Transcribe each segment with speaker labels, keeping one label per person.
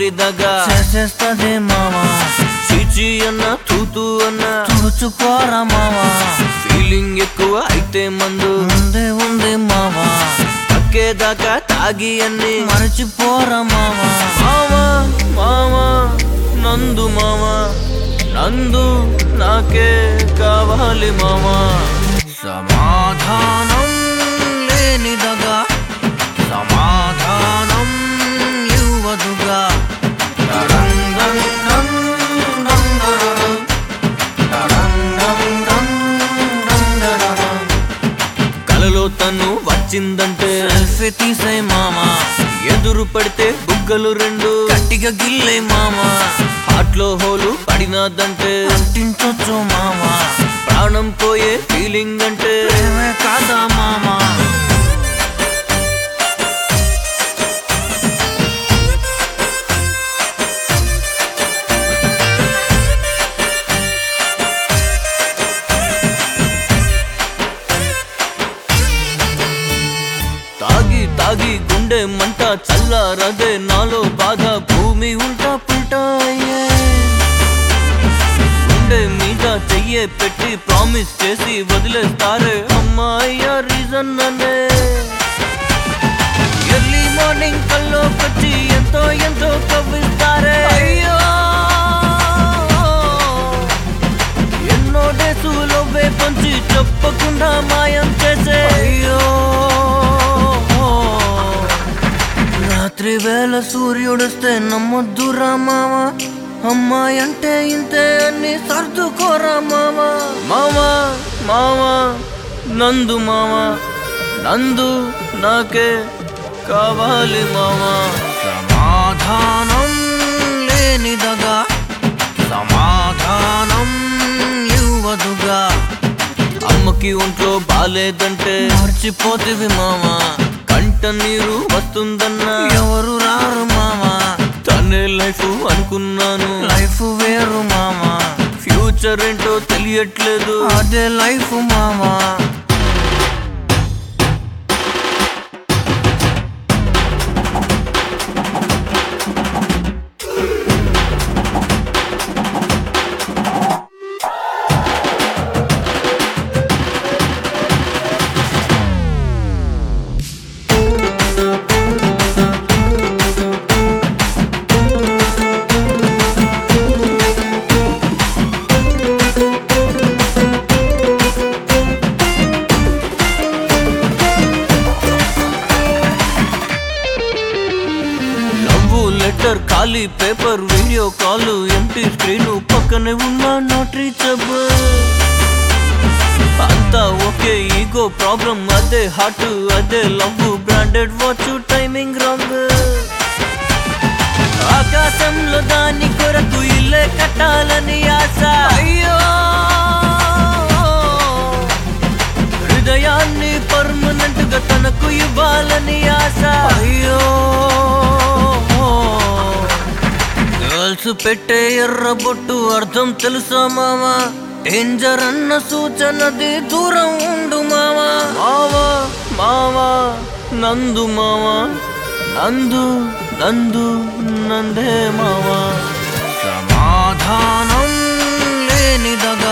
Speaker 1: దగా
Speaker 2: చేసేస్తది మావా
Speaker 1: చీచి అన్న తూతూ అన్న
Speaker 2: చూచుకోరా మావా
Speaker 1: ఫీలింగ్ ఎక్కువ అయితే మందు
Speaker 2: ముందే ఉంది మావా
Speaker 1: అక్కేదాకా తాగి అన్ని
Speaker 2: మరచిపోరా మావా
Speaker 1: మామా మామా నందు మామా నందు నాకే కావాలి మామా
Speaker 2: సమాధానం లేనిదగా సమాధానం ఇవ్వదుగా
Speaker 1: టడండం డం డం డడం. టడండం డం డం డడం. కలలో తను వచ్చిందంటే
Speaker 2: సెల్ఫీ తీసే మామా
Speaker 1: ఎదురు పడితే బుగ్గలు రెండు
Speaker 2: గట్టిగా గిల్లే మామా
Speaker 1: హాట్లో హోలు పడినాదంటే
Speaker 2: అంటించొచ్చు మామా
Speaker 1: ప్రాణం పోయే ఫీలింగ్ అంటే
Speaker 2: ప్రేమే కాదా మామా
Speaker 1: తాగి తాగి గుండె మంట చల్లారదే నాలో బాధ భూమి ఉల్టా పుల్టా అయ్యే గుండె మీద చెయ్యే పెట్టి ప్రామిస్ చేసి వదిలేస్తారే అమ్మాయ్య రీజన్ అనే ఎర్లీ మార్నింగ్ కల్లో వచ్చి ఎంతో ఎంతో కవ్విస్తారే అయ్యో ఎన్నో డేసులో పంచి చెప్పకుండా మాయం చేసే
Speaker 2: అయ్యో రాత్రి వేళ సూర్యుడొస్తే నమ్మొద్దురా మావా అమ్మాయి అంటే ఇంతే అని సర్దుకోరా మావా
Speaker 1: మామా మామా నందు మామా నందు నాకే కావాలి మామా
Speaker 2: సమాధానం లేనిదగా సమాధానం ఇవ్వదుగా
Speaker 1: అమ్మకి ఒంట్లో బాలేదంటే
Speaker 2: మర్చిపోతివి మావా
Speaker 1: కంట నీరు వస్తుందన్నా
Speaker 2: ఎవరు రారు మావా
Speaker 1: తనే లైఫ్ అనుకున్నాను
Speaker 2: లైఫ్ వేరు మావా
Speaker 1: ఫ్యూచర్ ఏంటో తెలియట్లేదు
Speaker 2: అదే లైఫ్ మావా
Speaker 1: లవ్ లెటర్ ఖాళీ paper video call empty screen పక్కనే ఉన్న నాట్ రీచబుల్ అంతా ఓకే ఈగో ప్రాబ్లం అదే హార్ట్ అదే love branded watch timing wrong ఆకాశంలో దాని కొరకు ఇల్లే కట్టాలని ఆశ అయ్యో హృదయాన్ని పర్మనెంట్ గా తనకు ఇవ్వాలని ఆశ
Speaker 2: అయ్యో గర్ల్స్ పెట్టే ఎర్ర బొట్టు అర్థం తెలుసా మావా డేంజర్ అన్న సూచనది దూరం ఉండు మావా
Speaker 1: మావా మావా నందు మావా నందు నందు నందే మావా
Speaker 2: సమాధానం లేనిదగా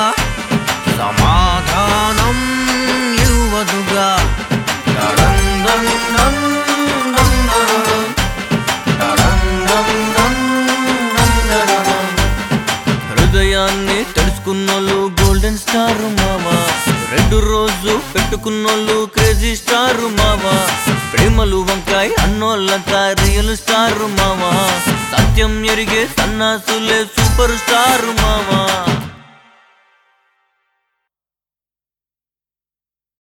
Speaker 2: సమాధానం ఇవ్వదుగా
Speaker 1: టడండం డం డం డడం. టడండం డం డం డడం. హృదయాన్ని తెలుసుకున్నోళ్ళు గోల్డెన్ స్టార్ మావా రెండు రోజు పెట్టుకున్నోళ్ళు క్రేజీ స్టార్ మావా ప్రేమలు వంకాయ్ అన్నోళ్ళంతా రియల్ స్టార్ మావా సత్యం ఎరిగే సన్నాసులే సూపర్ స్టార్ మావా